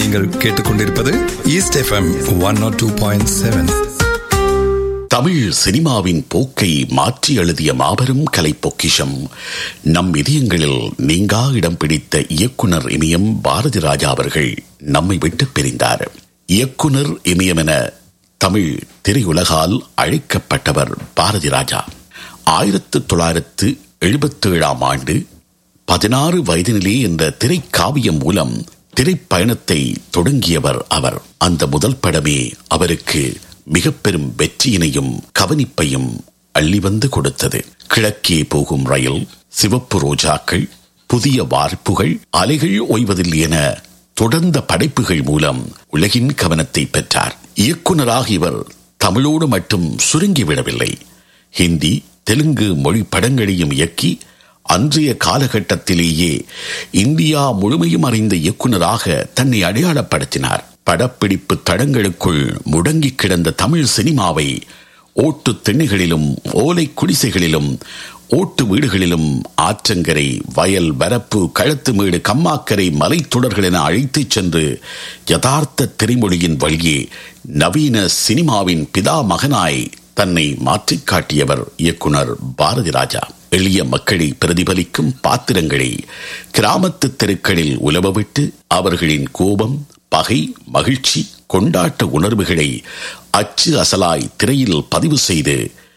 நீங்கள் கேட்டுக்கொண்டிருப்பது east FM one naught two point seven Tamil சினிமாவின் போக்கை மாற்றி எழுதிய மாபெரும் கலை பொக்கிஷம் நம் இதயங்களில் நீங்கா இடம் பிடித்த இயக்குனர் இமயம் பாரதி ராஜா அவர்கள் நம்மை விட்டு பிரிந்தார் இயக்குனர் இமயம் என தமிழ் திரையுலகால் அழைக்கப்பட்டவர் பாரதி ராஜா ஆயிரத்து தொள்ளாயிரத்து எழுபத்தி ஏழாம் ஆண்டு பதினாறு வயதினிலே என்ற திரைக்காவியம் மூலம் திரைப்பயணத்தை தொடங்கியவர் அவர் அந்த முதல் படமே அவருக்கு மிக பெரும் வெற்றியினையும் கவனிப்பையும் அள்ளி வந்து கொடுத்தது கிழக்கே போகும் ரயில் சிவப்பு ரோஜாக்கள் புதிய வார்ப்புகள் அலைகள் ஓய்வதில்லை என தொடர்ந்த படைப்புகள் மூலம் உலகின் கவனத்தை பெற்றார் இயக்குனராக இவர் தமிழோடு மட்டும் சுருங்கிவிடவில்லை ஹிந்தி தெலுங்கு மொழி படங்களையும் இயக்கி அன்றைய காலகட்டத்திலேயே இந்தியா முழுமையும் அறிந்த இயக்குனராக தன்னை அடையாளப்படுத்தினார் படப்பிடிப்பு தடங்களுக்குள் முடங்கி கிடந்த தமிழ் சினிமாவை ஓட்டு திண்ணைகளிலும் ஓலை குடிசைகளிலும் ஓட்டு வீடுகளிலும் ஆற்றங்கரை வயல் வரப்பு களத்துமேடு கம்மாக்கரை மலைத்தொடர்கள் என அழைத்துச் சென்று யதார்த்த திரைமொழியின் வழியே நவீன சினிமாவின் பிதா மகனாய் தன்னை மாற்றிக் காட்டியவர் இயக்குனர் பாரதி ராஜா எளிய மக்களை பிரதிபலிக்கும் பாத்திரங்களை கிராமத்து தெருக்களில் உலவவிட்டு அவர்களின் கோபம் பகை மகிழ்ச்சி கொண்டாட்ட உணர்வுகளை அச்சு அசலாய் திரையில் பதிவு செய்து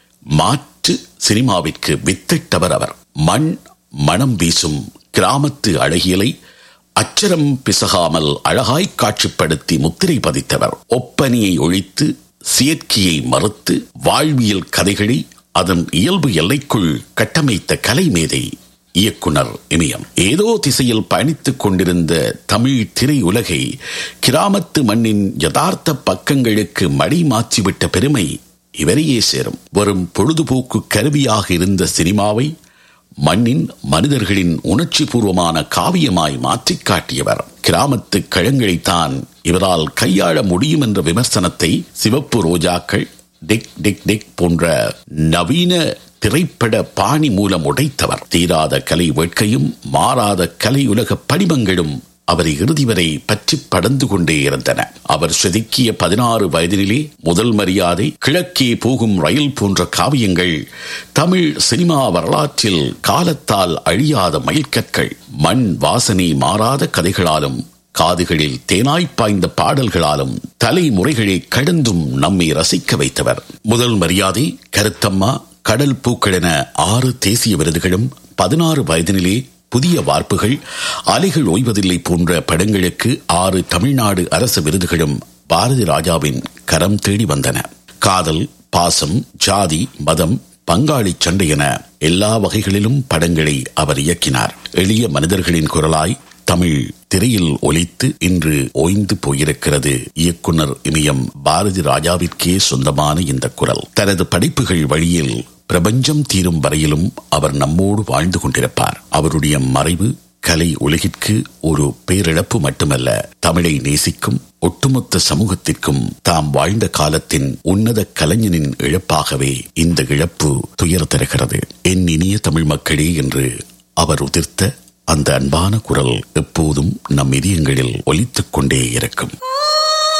மாற்று சினிமாவிற்கு வித்திட்டவர் அவர் மண் மனம் வீசும் கிராமத்து அழகியலை அச்சரம் பிசகாமல் அழகாய் காட்சிப்படுத்தி முத்திரை பதித்தவர் ஒப்பனையை ஒழித்து செயற்கையை மறுத்து வாழ்வியல் கதைகளை அதன் இயல்பு எல்லைக்குள் கட்டமைத்த கலைமேதை இயக்குனர் இமயம் ஏதோ திசையில் பயணித்துக் கொண்டிருந்த தமிழ் திரையுலகை கிராமத்து மண்ணின் யதார்த்த பக்கங்களுக்கு மடி மாற்றிவிட்ட பெருமை இவரையே சேரும் வரும் பொழுதுபோக்கு கருவியாக இருந்த சினிமாவை மண்ணின் மனிதர்களின் உணர்ச்சி பூர்வமான காவியமாய் மாற்றிக் காட்டியவர் கிராமத்து கழங்களைத்தான் இவரால் கையாள முடியும் என்ற விமர்சனத்தை சிவப்பு ரோஜாக்கள் டிக் டிக் டிக் போன்ற நவீன திரைப்பட பாணி மூலம் உடைத்தவர் தீராத கலை வேட்கையும் மாறாத கலையுலக படிமங்களும் அவரை இறுதி வரை பற்றி படர்ந்து கொண்டே இருந்தன அவர் செதுக்கிய பதினாறு வயதினிலே முதல் மரியாதை கிழக்கே போகும் ரயில் போன்ற காவியங்கள் தமிழ் சினிமா வரலாற்றில் காலத்தால் அழியாத மைல்கற்கள் மண் வாசனை மாறாத கதைகளாலும் காதுகளில் தேனாய் பாய்ந்த பாடல்களாலும் தலைமுறைகளை கடந்தும் நம்மை ரசிக்க வைத்தவர் முதல் மரியாதை கருத்தம்மா கடல் பூக்கள் என ஆறு தேசிய விருதுகளும் பதினாறு வயதினிலே புதிய வார்ப்புகள் அலைகள் ஓய்வதில்லை போன்ற படங்களுக்கு ஆறு தமிழ்நாடு அரசு விருதுகளும் பாரதி ராஜாவின் கரம் தேடி வந்தன காதல் பாசம் ஜாதி மதம் பங்காளி சண்டை என எல்லா வகைகளிலும் படங்களை அவர் இயக்கினார் எளிய மனிதர்களின் குரலாய் தமிழ் திரையில் ஒலித்து இன்று ஓய்ந்து போயிருக்கிறது இயக்குனர் இமயம் பாரதி ராஜாவிற்கே சொந்தமான இந்த குரல் தனது படைப்புகள் வழியில் பிரபஞ்சம் தீரும் வரையிலும் அவர் நம்மோடு வாழ்ந்து கொண்டிருப்பார் அவருடைய மறைவு கலை உலகிற்கு ஒரு பேரிழப்பு மட்டுமல்ல தமிழை நேசிக்கும் ஒட்டுமொத்த சமூகத்திற்கும் தாம் வாழ்ந்த காலத்தின் உன்னத கலைஞனின் இழப்பாகவே இந்த இழப்பு துயர் தருகிறது என் இனிய தமிழ் மக்களே என்று அவர் உதிர்த்த அந்த அன்பான குரல் எப்போதும் நம் இதயங்களில் ஒலித்துக் கொண்டே இருக்கும்